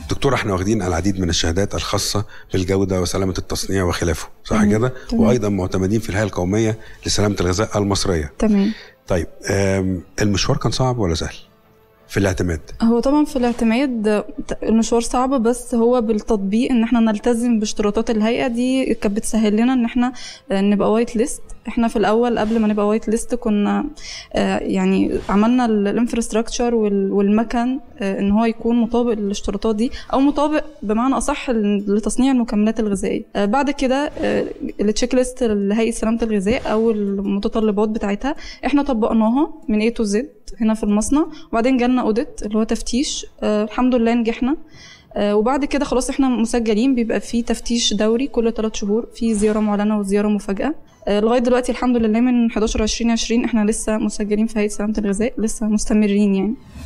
دكتور احنا واخدين العديد من الشهادات الخاصه بالجوده وسلامه التصنيع وخلافه صح تمام. كده تمام. وايضا معتمدين في الهيئه القوميه لسلامه الغذاء المصريه تمام طيب آم، المشوار كان صعب ولا سهل في الاعتماد هو طبعا في الاعتماد المشوار صعب بس هو بالتطبيق ان احنا نلتزم باشتراطات الهيئه دي كانت بتسهل لنا ان احنا آه، نبقى وايت ليست احنا في الاول قبل ما نبقى وايت ليست كنا آه، يعني عملنا الانفراستراكشر والمكن آه، ان هو يكون مطابق للاشتراطات دي او مطابق بمعنى اصح لتصنيع المكملات الغذائيه آه، بعد كده التشيك ليست لهيئه سلامه الغذاء او المتطلبات بتاعتها احنا طبقناها من A to Z هنا في المصنع وبعدين جالنا اوديت اللي هو تفتيش آه الحمد لله نجحنا آه وبعد كده خلاص احنا مسجلين بيبقى في تفتيش دوري كل ثلاث شهور في زياره معلنه وزياره مفاجاه آه لغايه دلوقتي الحمد لله من 11 2020 احنا لسه مسجلين في هيئه سلامه الغذاء لسه مستمرين يعني